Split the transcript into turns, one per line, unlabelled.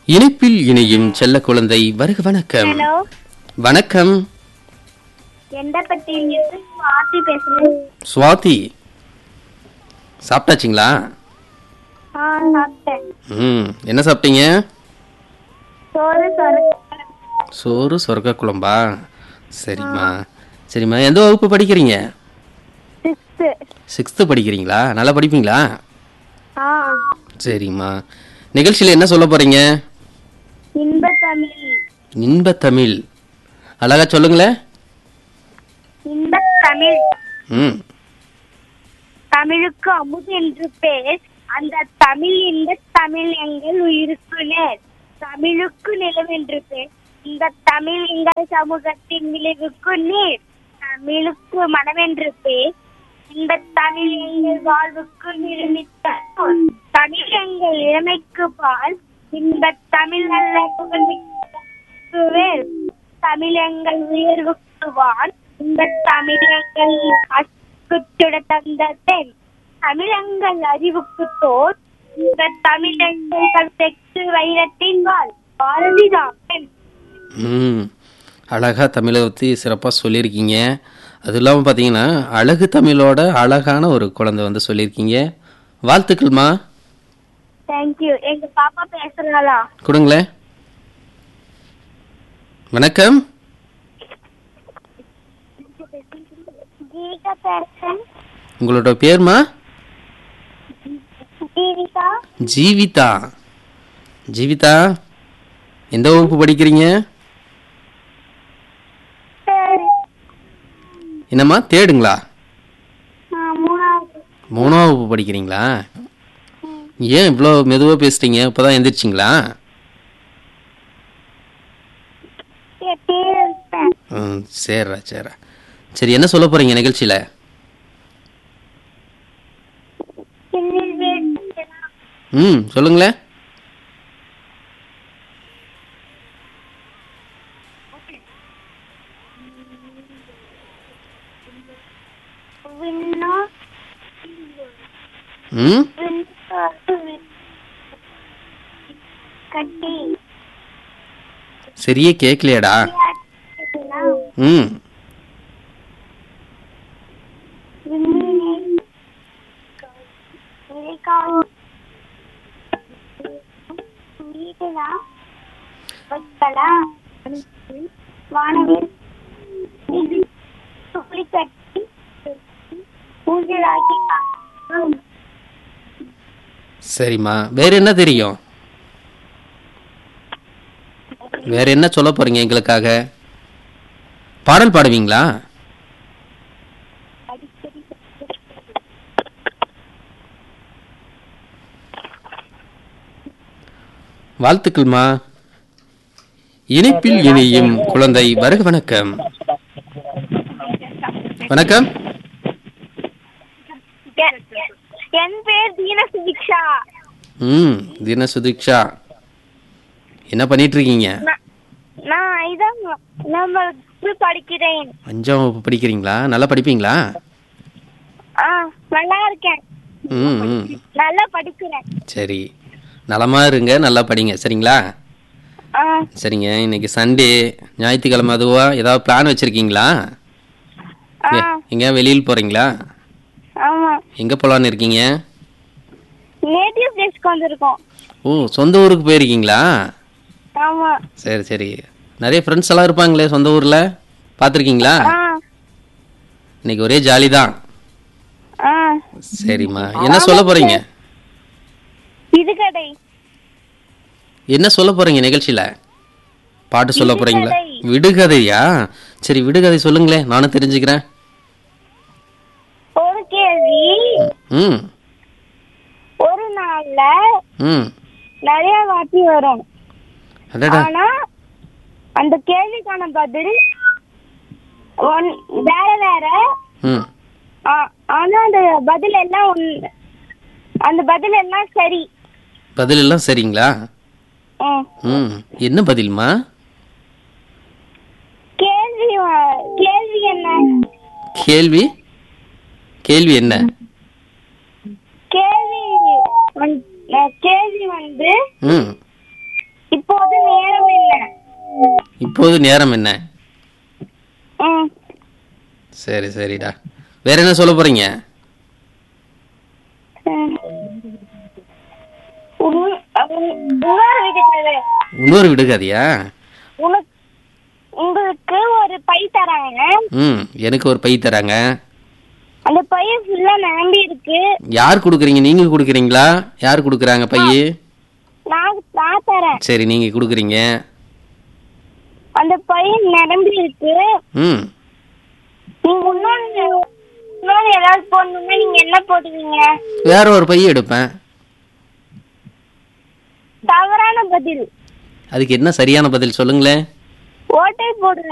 இணைப்பில் இணையும் செல்ல குழந்தை வருக வணக்கம்
ஹலோ
வணக்கம்
எந்த பத்தி ஆர்த்தி பேசுறேன்
சுவாதி சாப்பிட்டாச்சுங்களா
ஆ சாப்பிட்டேன்
ம் என்ன சாப்பிட்டீங்க
சோறு சோறு
சோறு சொர்க்க குழம்பா சரிம்மா சரிம்மா எந்த வகுப்பு படிக்கிறீங்க
சிக்ஸ்த்து
சிக்ஸ்த்து படிக்கிறீங்களா நல்லா படிப்பீங்களா
ஆ
சரிம்மா நிகழ்ச்சியில் என்ன சொல்ல போறீங்க
இன்ப தமிழ்
இன்ப தமிழ் அழகா சொல்லுங்களேன்
இன்ப தமிழ்
ம்
தமிழுக்கு அமுது என்று பேர் அந்த தமிழ் இன்ப தமிழ் எங்கள் உயிருக்கு நேர் தமிழுக்கு நிலம் என்று பேர் இந்த தமிழ் எங்கள் சமூகத்தின் விளைவுக்கு நீர் தமிழுக்கு மனம் என்று பேர் இந்த தமிழ் எங்கள் வாழ்வுக்கு நிர்மித்த நூல். தமிழ் எங்கள் இளமைக்கு பால் இந்த தமிழ் நல்ல புகழ்மிக்கு வேல் தமிழ் எங்கள் உயர்வுக்கு வான் இந்த தமிழ் எங்கள் அசுக்குச்சுட தந்த தென் தமிழங்கள் அறிவுக்கு தோல் இந்த தமிழங்கள் கல்தெக்கு வைரத்தின் வாழ் பாரதிதாசன்
ம் அழகா தமிழை பற்றி சிறப்பாக சொல்லியிருக்கீங்க அது இல்லாமல் பார்த்தீங்கன்னா அழகு தமிழோட அழகான ஒரு குழந்தை வந்து சொல்லியிருக்கீங்க வாழ்த்துக்கள்மா
தேங்க்யூ எங்க பாப்பா பேசுறாளா
கொடுங்களேன் வணக்கம்
ஜீவிகா பேசுறேன்
உங்களோட பேர்மா
ஜீவிகா
ஜீவிதா ஜீவிதா எந்த வகுப்பு படிக்கிறீங்க
சரி
என்னம்மா தேடுங்களா
ஆ, மூணாவது
மூணாவது வகுப்பு படிக்கிறீங்களா ஏன் இவ்வளோ மெதுவாக பேசுறீங்க இப்போதான் எந்திரிச்சிங்களா
கேட்டே இருப்பேன்
ம் சரிடா சரிடா சரி என்ன சொல்ல போகிறீங்க நிகழ்ச்சியில்
என்னில் வேண்டுதலா?
ம் சொல்லுங்களேன்
விண்ணோ
ம்
விண்ணோடு வி- கட்டி
சரியே கேட்கலையாடா
விளையாடுகிறா.
ம்
விண்மீனே விழிக்காவு வீடுலா வைக்கலா வானவில் துளி கட்டி ஊஞ்சலாகி காக்கும்.
சரிம்மா வேற என்ன தெரியும் வேற என்ன சொல்ல போறீங்க எங்களுக்காக பாடல் பாடுவீங்களா வாழ்த்துக்கள்மா இணைப்பில் இணையும் குழந்தை வருக வணக்கம் வணக்கம்
என்- என் பேர் தீன சுபிக்ஷா
ம் தின சுதீக்ஷா என்ன பண்ணிட்டு இருக்கீங்க
நான்- நான் இதான் நம்ம படிக்கிறேன்
அஞ்சாம் வகுப்பு படிக்கிறீங்களா நல்லா படிப்பீங்களா
ஆ நல்லா இருக்கேன்
ம் ம்
நல்லா படிக்கிறேன்
சரி நலமா இருங்க நல்லா படிங்க சரிங்களா
ஆ
சரிங்க இன்னைக்கு சண்டே ஞாயிற்றுக்கிழமை அதுவா ஏதாவது பிளான் வச்சிருக்கீங்களா
ஆ
எ- எங்கேயா வெளியில் போறீங்களா
ஆமா
எங்க போலான்னு இருக்கீங்க
நேட்டிவ் பிளேஸ்க்கு வந்திருக்கோம்
ஓ சொந்த ஊருக்கு போயிருக்கீங்களா
ஆமா
சரி சரி நிறைய ஃப்ரெண்ட்ஸ் எல்லாம் இருப்பாங்களே சொந்த ஊர்ல பார்த்துருக்கீங்களா
ஆ
இன்னைக்கு ஒரே ஜாலி தான்
ஆ
சரிம்மா என்ன சொல்ல போறீங்க
இது கடை
என்ன சொல்ல போறீங்க நிகழ்ச்சியில பாட்டு சொல்ல போறீங்களா
விடுகதை.
விடுகதையா சரி விடுகதை சொல்லுங்களேன் நானும் தெரிஞ்சுக்கிறேன்
ஒரு கேள்வி
ம்
ஒரு நாள்ல
ம்
நிறைய வாட்டி வரும்
அடடா
ஆனா அந்த கேள்விக்கான பதில் ஒன் வேற வேற
ம்
ஆ- ஆனா அந்த பதில் எல்லாம் ஒண்ணு அந்த பதில் எல்லாம் சரி
பதில் எல்லாம் சரிங்களா
ம்.
ம் என்ன பதில்மா
கேள்வி வ- கேள்வி என்ன
கேள்வி கேள்வி என்ன
கேள்வி வந்து- அஹ் கேள்வி வந்து
ம்
இப்ப
இப்போது நேரம் என்ன
ம்
சரி சரிடா வேற என்ன சொல்ல போறீங்க
ம். உன்- உன்- இன்னொரு விடுதலை
இன்னொரு விடுகாதியா
உனக்கு உங்களுக்கு ஒரு பை தராங்க
ம் எனக்கு ஒரு பை தராங்க
அந்த பை ஃபுல்லா நிரம்பி இருக்கு
யார் கொடுக்குறீங்க நீங்க கொடுக்குறீங்களா யார் கொடுக்குறாங்க பைய
நான் நான் தரேன்
சரி நீங்க கொடுக்குறீங்க
அந்த பை நிரம்பி இருக்கு
ம்
நீங்க இன்னொன்னு இன்னொன்னு ஏதாவது போடணும்னா நீங்க என்ன போடுவீங்க
வேற ஒரு பை எடுப்பேன்
தவறான பதில்
அதுக்கு என்ன சரியான பதில் சொல்லுங்களேன்
ஓட்டை போடுவேன்